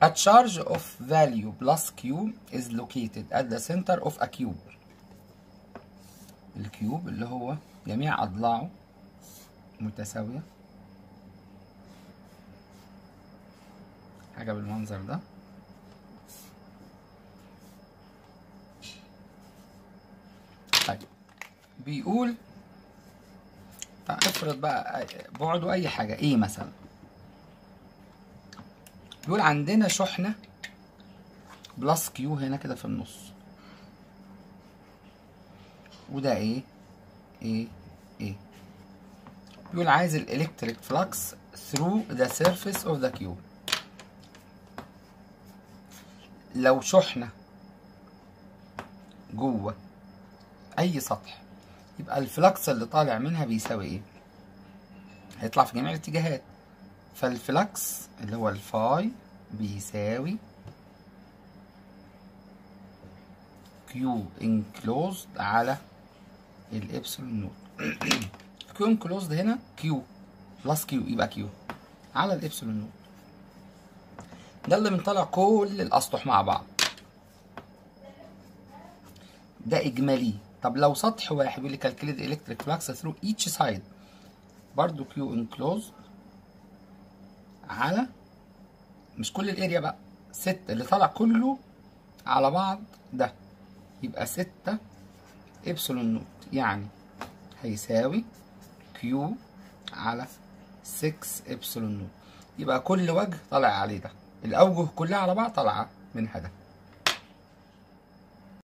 A charge of value plus q is located at the center of a cube. الكيوب اللي هو جميع أضلاعه متساوية حاجة بالمنظر ده طيب بيقول طيب افرض بقى بعده أي حاجة إيه مثلا بيقول عندنا شحنة بلس كيو هنا كده في النص وده ايه ايه ايه بيقول عايز الالكتريك فلكس through the surface of the cube لو شحنة جوه اي سطح يبقى الفلكس اللي طالع منها بيساوي ايه هيطلع في جميع الاتجاهات فالفلكس اللي هو الفاي بيساوي كيو انكلوزد على الابسلون نوت كيو انكلوزد هنا كيو بلس كيو يبقى كيو على الابسلون نوت ده اللي بنطلع كل الاسطح مع بعض ده اجمالي طب لو سطح واحد بيقول لي كالكوليت الكتريك فلكس ثرو ايتش سايد برضو كيو انكلوزد على مش كل الاريا بقى ستة اللي طالع كله على بعض ده يبقى ستة ابسلون نوت يعني هيساوي كيو على 6 ابسلون نوت يبقى كل وجه طالع عليه ده الاوجه كلها على بعض طالعه منها ده